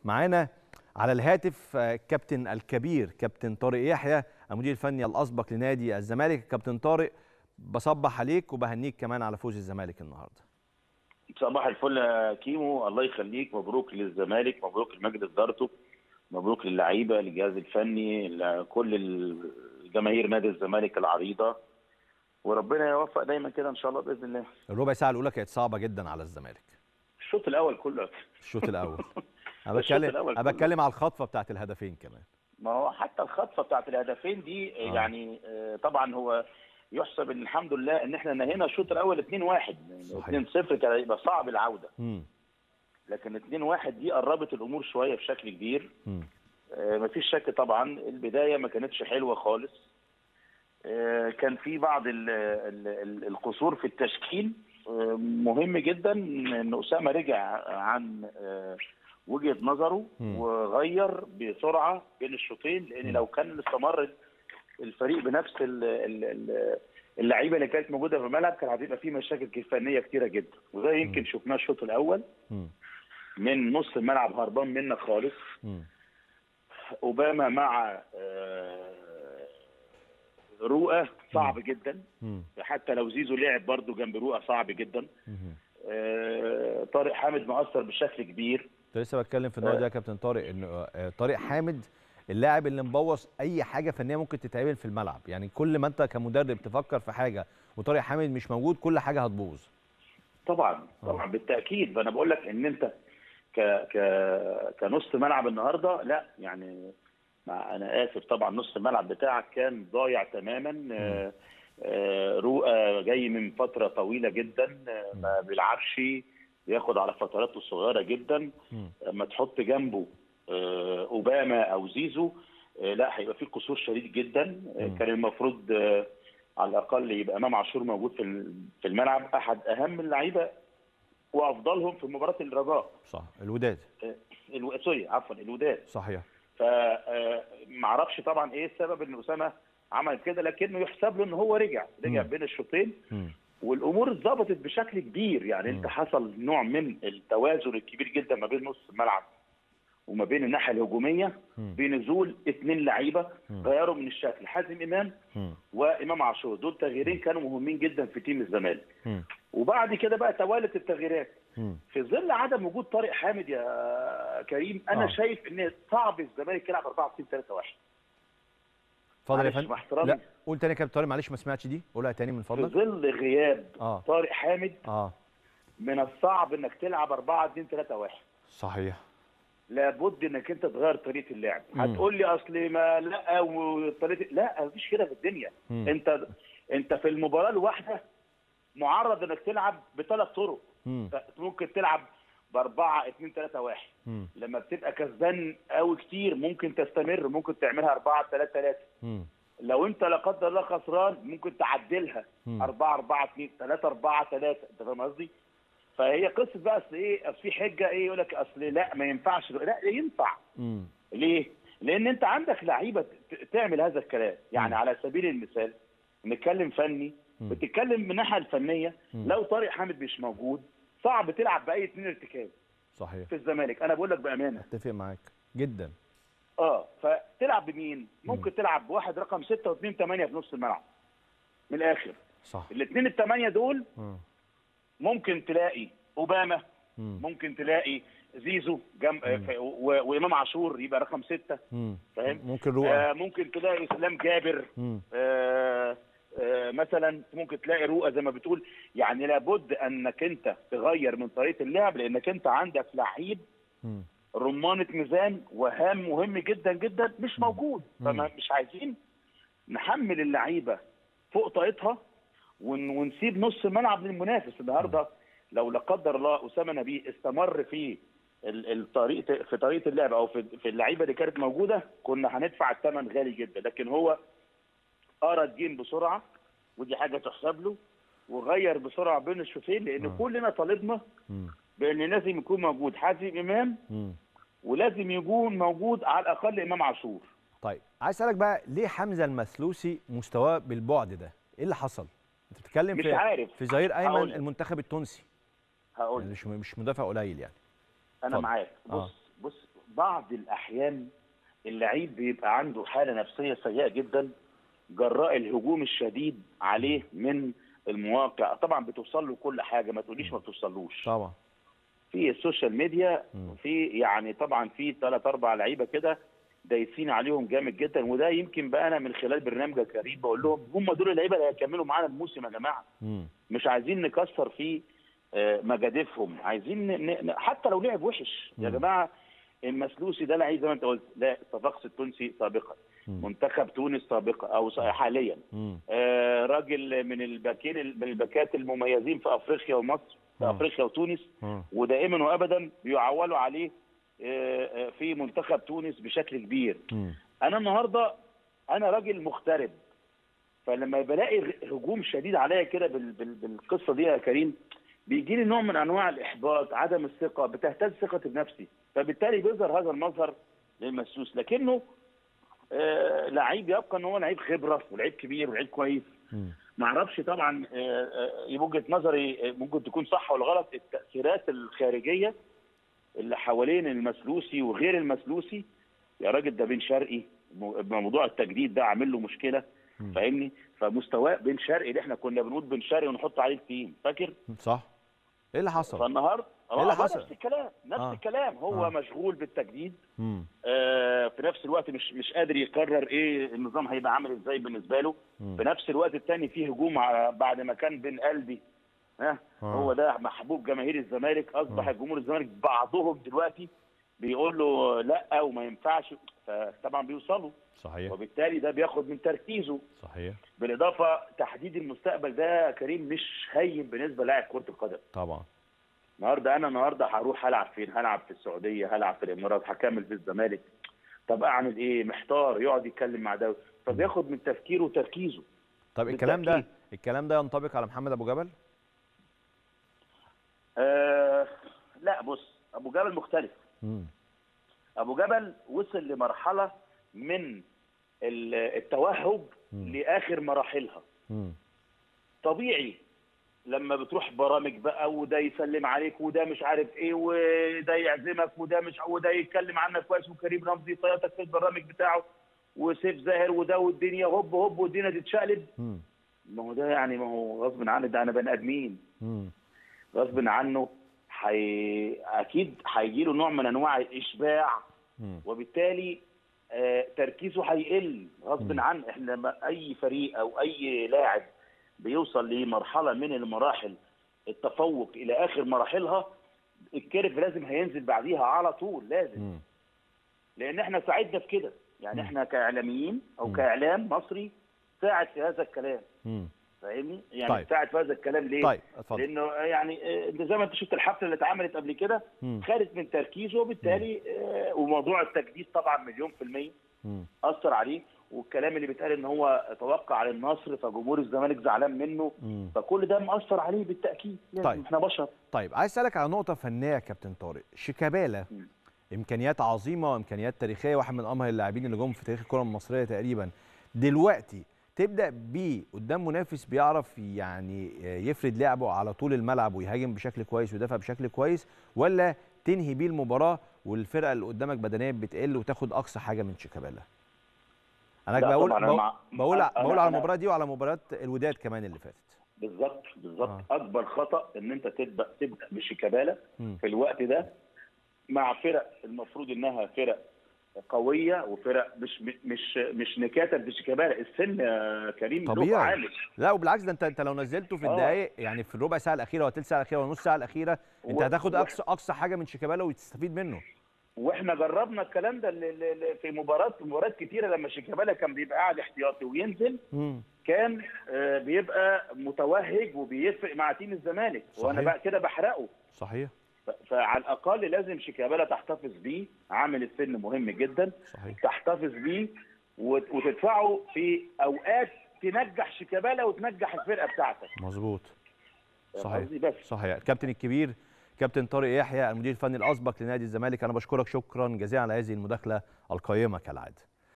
معانا على الهاتف آه، كابتن الكبير كابتن طارق يحيى المدير الفني الاسبق لنادي الزمالك كابتن طارق بصبح عليك وبهنيك كمان على فوز الزمالك النهارده صباح الفل يا كيمو الله يخليك مبروك للزمالك مبروك لمجلس ادارته مبروك للعيبه للجهاز الفني لكل الجماهير نادي الزمالك العريضه وربنا يوفق دايما كده ان شاء الله باذن الله الربع ساعه الاولى كانت صعبه جدا على الزمالك الشوط الاول كله الشوط الاول انا الشوط بتكلم الأول انا كله. بتكلم على الخطفه بتاعت الهدفين كمان ما هو حتى الخطفه بتاعت الهدفين دي آه. يعني آه، طبعا هو يحسب ان الحمد لله ان احنا نهينا الشوط الاول 2-1 صحيح. 2-0 كان هيبقى صعب العوده امم لكن 2-1 دي قربت الامور شويه بشكل كبير امم آه، مفيش شك طبعا البدايه ما كانتش حلوه خالص آه، كان في بعض ال ال ال القصور في التشكيل آه، مهم جدا ان اسامه رجع عن آه، وجهه نظره مم. وغير بسرعه بين الشوطين لان مم. لو كان استمر الفريق بنفس ال- ال- ال- اللعيبه اللي كانت موجوده في الملعب كان هتبقى فيه مشاكل فنيه كتيره جدا وده يمكن شفناه الشوط الاول امم من نص الملعب هربان منك خالص امم اوباما مع آه، رؤى صعب جدا امم حتى لو زيزو لعب برضه جنب رؤى صعب جدا آه، طارق حامد مؤثر بشكل كبير كنت لسه بتكلم في النقطه آه. دي يا كابتن طارق ان آه، طارق حامد اللاعب اللي مبوظ اي حاجه فنيه ممكن تتعمل في الملعب يعني كل ما انت كمدرب تفكر في حاجه وطارق حامد مش موجود كل حاجه هتبوظ طبعا طبعا بالتاكيد فانا بقول لك ان انت ك ك كنص ملعب النهارده لا يعني مع انا اسف طبعا نص الملعب بتاعك كان ضايع تماما آه، آه، رؤى جاي من فتره طويله جدا آه، ما بيلعبش بياخد على فتراته صغيره جدا مم. لما تحط جنبه آه، اوباما او زيزو آه، لا هيبقى في قصور شديد جدا آه، مم. كان المفروض آه، على الاقل يبقى امام عاشور موجود في ال- في الملعب احد اهم اللعيبه وافضلهم في مباراه الرجاء صح الوداد آه، الو... سوري عفوا الوداد صحيح فمعرفش طبعا ايه السبب ان اسامه عمل كده لكنه يحسب له ان هو رجع رجع مم. بين الشوطين مم. والامور اتظبطت بشكل كبير يعني مم. انت حصل نوع من التوازن الكبير جدا ما بين نص الملعب وما بين الناحيه الهجوميه مم. بنزول اثنين لعيبه مم. غيروا من الشكل حازم امام مم. وامام عاشور دول تغييرين كانوا مهمين جدا في تيم الزمالك مم. وبعد كده بقى توالت التغييرات مم. في ظل عدم وجود طارق حامد يا كريم انا آه. آه. شايف ان صعب الزمالك يلعب 4 2 3 1 اتفضل يا معلش فندم مع احترامي. لا قول تاني يا كابتن طارق معلش ما سمعتش دي قولها تاني من في فضلك ظل غياب اه طارق حامد اه من الصعب انك تلعب 4 2 3 1 صحيح لابد انك انت تغير طريقه اللعب مم. هتقول لي اصل ما لا وطريقه لا مفيش كده في الدنيا مم. انت انت في المباراه الواحده معرض انك تلعب بثلاث طرق مم. ممكن تلعب بأربعة اتنين تلاتة واحد مم. لما بتبقى كسبان قوي كتير ممكن تستمر ممكن تعملها أربعة تلاتة تلاتة مم. لو أنت لا قدر الله خسران ممكن تعدلها مم. أربعة أربعة اتنين تلاتة أربعة تلاتة أنت فاهم قصدي؟ فهي قصة بقى أصل إيه أصل في حجة إيه يقول لك أصل لا ما ينفعش لا ينفع مم. ليه؟ لأن أنت عندك لعيبة ت- تعمل هذا الكلام يعني مم. على سبيل المثال نتكلم فني مم. بتتكلم من الناحية الفنية مم. لو طارق حامد مش موجود صعب تلعب بأي اتنين ارتكاز صحيح في الزمالك انا بقول لك بامانه اتفق معاك جدا اه فتلعب بمين ممكن تلعب بواحد رقم ستة واثنين ثمانية في نص الملعب من الاخر صح الاثنين الثمانية دول مم. ممكن تلاقي اوباما مم. ممكن تلاقي زيزو جنب مم. آه، و- وامام عاشور يبقى رقم ستة مم. فاهم؟ ممكن رؤى آه ممكن تلاقي اسلام جابر مم. آه آه مثلا ممكن تلاقي رؤى زي ما بتقول يعني لابد انك انت تغير من طريقه اللعب لانك انت عندك لعيب مم. رمانة ميزان وهام مهم جدا جدا مش موجود مم. فما مش عايزين نحمل اللعيبه فوق طاقتها ون- ونسيب نص الملعب للمنافس النهارده لو لا قدر الله اسامه نبيه استمر في ال- الطريقه في طريقه اللعب او في في اللعيبه اللي كانت موجوده كنا هندفع الثمن غالي جدا لكن هو قرا الجيم بسرعه ودي حاجه تحسب له وغير بسرعه بين الشوطين لان مم. كلنا طالبنا مم. بان لازم يكون موجود حازم امام مم. ولازم يكون موجود على الاقل امام عاشور طيب عايز اسالك بقى ليه حمزه المسلوسي مستواه بالبعد ده ايه اللي حصل انت بتتكلم مش في عارف في ظهير ايمن هقول لك. المنتخب التونسي هقول يعني مش مش مدافع قليل يعني انا اتفضل. معاك آه. بص بص بعض الاحيان اللعيب بيبقى عنده حاله نفسيه سيئه جدا جراء الهجوم الشديد عليه من المواقع طبعا بتوصل له كل حاجه ما تقوليش ما بتوصلوش طبعا في السوشيال ميديا مم. في يعني طبعا في ثلاث اربع لعيبه كده دايسين عليهم جامد جدا وده يمكن بقى انا من خلال برنامج كريم بقول لهم هم دول اللعيبه اللي هيكملوا معانا الموسم يا جماعه مم. مش عايزين نكسر في آه، مجاديفهم عايزين ن... ن... حتى لو لعب وحش يا مم. جماعه المسلوسي ده لعيب زي ما انت قلت لا صفاقس التونسي سابقا مم. منتخب تونس سابقا او س- حاليا مم. آه، راجل من الباكين من الباكات المميزين في افريقيا ومصر في مم. افريقيا وتونس مم. ودائما وابدا بيعولوا عليه آه، آه، في منتخب تونس بشكل كبير مم. انا النهارده انا راجل مغترب فلما بلاقي هجوم شديد عليا كده بال- بال- بالقصه دي يا كريم بيجي لي نوع من انواع الاحباط عدم الثقه بتهتز ثقتي بنفسي فبالتالي بيظهر هذا المظهر للمسوس لكنه آه لعيب يبقى ان هو لعيب خبره ولعيب كبير ولعيب كويس مم. ما اعرفش طبعا آه، آه، وجهه نظري آه، ممكن تكون صح ولا غلط التاثيرات الخارجيه اللي حوالين المسلوسي وغير المسلوسي يا راجل ده بن شرقي مو- موضوع التجديد ده عامل له مشكله مم. فاهمني فمستواه بن شرقي اللي احنا كنا بنقول بن شرقي ونحط عليه التيم فاكر صح ايه اللي حصل فالنهارده إيه اللي آه، ده حصل؟ نفس الكلام نفس آه. الكلام هو آه. مشغول بالتجديد مم. آه، في نفس الوقت مش مش قادر يقرر ايه النظام هيبقى عامل ازاي بالنسبه له مم. في نفس الوقت الثاني فيه هجوم على- بعد ما كان بين قلبي ها آه. هو ده محبوب جماهير الزمالك اصبح آه. جمهور الزمالك بعضهم دلوقتي بيقول له لا وما ينفعش فطبعا بيوصلوا صحيح وبالتالي ده بياخد من تركيزه صحيح بالاضافه تحديد المستقبل ده يا كريم مش هين بالنسبه للاعب كره القدم طبعا النهارده انا النهارده هروح هلعب فين؟ هلعب في السعوديه، هلعب في الامارات، هكمل في الزمالك. طب اعمل ايه؟ محتار يقعد يتكلم مع ده فبياخد من تفكيره وتركيزه. طب الكلام ده بالتأكيد. الكلام ده ينطبق على محمد ابو جبل آه لا بص ابو جبل مختلف. مم. ابو جبل وصل لمرحله من ال- التوهج مم. لاخر مراحلها. مم. طبيعي لما بتروح برامج بقى وده يسلم عليك وده مش عارف ايه وده يعزمك وده مش وده يتكلم عنك كويس وكريم رمزي يطيطك في البرامج بتاعه وسيف زاهر وده والدنيا هوب هوب والدنيا تتشقلب مم. ما هو ده يعني ما هو غصب عنه ده انا بني ادمين مم. غصب عنه حي... اكيد هيجي له نوع من انواع الاشباع مم. وبالتالي آه، تركيزه هيقل غصب مم. عنه احنا لما اي فريق او اي لاعب بيوصل لمرحله من المراحل التفوق الى اخر مراحلها الكيرف لازم هينزل بعديها على طول لازم مم. لان احنا ساعدنا في كده يعني مم. احنا كاعلاميين او مم. كاعلام مصري ساعد في هذا الكلام مم. فاهمني يعني طيب. ساعد في هذا الكلام ليه طيب اتفضل لانه يعني آه، انت زي ما انت شفت الحفله اللي اتعملت قبل كده مم. خارج من تركيزه وبالتالي آه، وموضوع التجديد طبعا مليون في المية مم. اثر عليه والكلام اللي بيتقال ان هو توقع على النصر فجمهور الزمالك زعلان منه مم. فكل ده مأثر عليه بالتاكيد لازم طيب. احنا بشر طيب عايز اسالك على نقطه فنيه يا كابتن طارق شيكابالا مم. امكانيات عظيمه وامكانيات تاريخيه واحد من امهر اللاعبين اللي جم في تاريخ الكره المصريه تقريبا دلوقتي تبدا بيه قدام منافس بيعرف يعني يفرد لعبه على طول الملعب ويهاجم بشكل كويس ويدافع بشكل كويس ولا تنهي بيه المباراه والفرقه اللي قدامك بدنيا بتقل وتاخد اقصى حاجه من شيكابالا انا لا بقول طبعاً، أنا بقول, مع- بقول, أنا- بقول على أنا- المباراه دي وعلى مباراه الوداد كمان اللي فاتت بالظبط بالظبط آه. اكبر خطا ان انت تبدا تبدا بشيكابالا مم. في الوقت ده مع فرق المفروض انها فرق قويه وفرق مش مش مش نكاتة بشيكابالا السن يا كريم له طبيعي. عامل لا وبالعكس ده انت انت لو نزلته في آه. الدقائق يعني في الربع ساعه الاخيره ولا الثلث ساعه الاخيره ولا النص ساعه الاخيره انت و- هتاخد و- اقصى اقصى حاجه من شيكابالا وتستفيد منه واحنا جربنا الكلام ده ل- ل- ل- في مباراه مباريات كتيره لما شيكابالا كان بيبقى قاعد احتياطي وينزل مم. كان آه، بيبقى متوهج وبيفرق مع تيم الزمالك وانا صحيح. بقى كده بحرقه صحيح ف- فعلى الاقل لازم شيكابالا تحتفظ بيه عامل السن مهم جدا صحيح تحتفظ بيه وت- وتدفعه في اوقات تنجح شيكابالا وتنجح الفرقه بتاعتك مظبوط فاهم صحيح قصدي؟ بس صحيح الكابتن الكبير كابتن طارق يحيى المدير الفني الاسبق لنادي الزمالك انا بشكرك شكرا جزيلا على هذه المداخله القيمه كالعاده